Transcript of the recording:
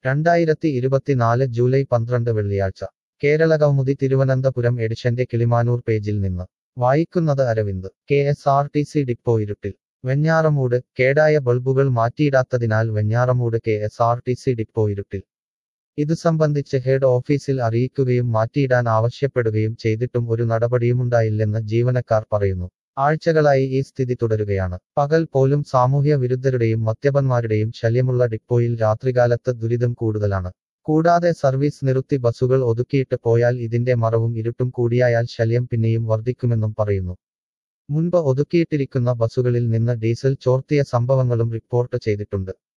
രണ്ടായിരത്തി ഇരുപത്തിനാല് ജൂലൈ പന്ത്രണ്ട് വെള്ളിയാഴ്ച കേരളകൗമുദി തിരുവനന്തപുരം എഡിഷന്റെ കിളിമാനൂർ പേജിൽ നിന്ന് വായിക്കുന്നത് Aravind K S R T C depot ഇരുട്ടിൽ വെഞ്ഞാറമൂട് കേടായ ബൾബുകൾ മാറ്റിയിടാത്തതിനാൽ Venjaramoodu K S R T C depot ഇരുട്ടിൽ ഇതു സംബന്ധിച്ച് ഹെഡ് ഓഫീസിൽ അറിയിക്കുകയും മാറ്റിയിടാൻ ആവശ്യപ്പെടുകയും ചെയ്തിട്ടും ഒരു നടപടിയുമുണ്ടായില്ലെന്ന് ജീവനക്കാർ പറയുന്നു ആഴ്ചകളായി ഈ സ്ഥിതി തുടരുകയാണ് പകൽ പോലും സാമൂഹ്യ വിരുദ്ധരുടെയും മദ്യപന്മാരുടെയും ശല്യമുള്ള ഡിപ്പോയിൽ രാത്രികാലത്ത് ദുരിതം കൂടുതലാണ് കൂടാതെ സർവീസ് നിർത്തി ബസ്സുകൾ ഒതുക്കിയിട്ട് പോയാൽ ഇതിന്റെ മറവും ഇരുട്ടും കൂടിയായാൽ ശല്യം പിന്നെയും വർദ്ധിക്കുമെന്നും പറയുന്നു മുൻപ് ഒതുക്കിയിട്ടിരിക്കുന്ന ബസ്സുകളിൽ നിന്ന് ഡീസൽ ചോർത്തിയ സംഭവങ്ങളും റിപ്പോർട്ട് ചെയ്തിട്ടുണ്ട്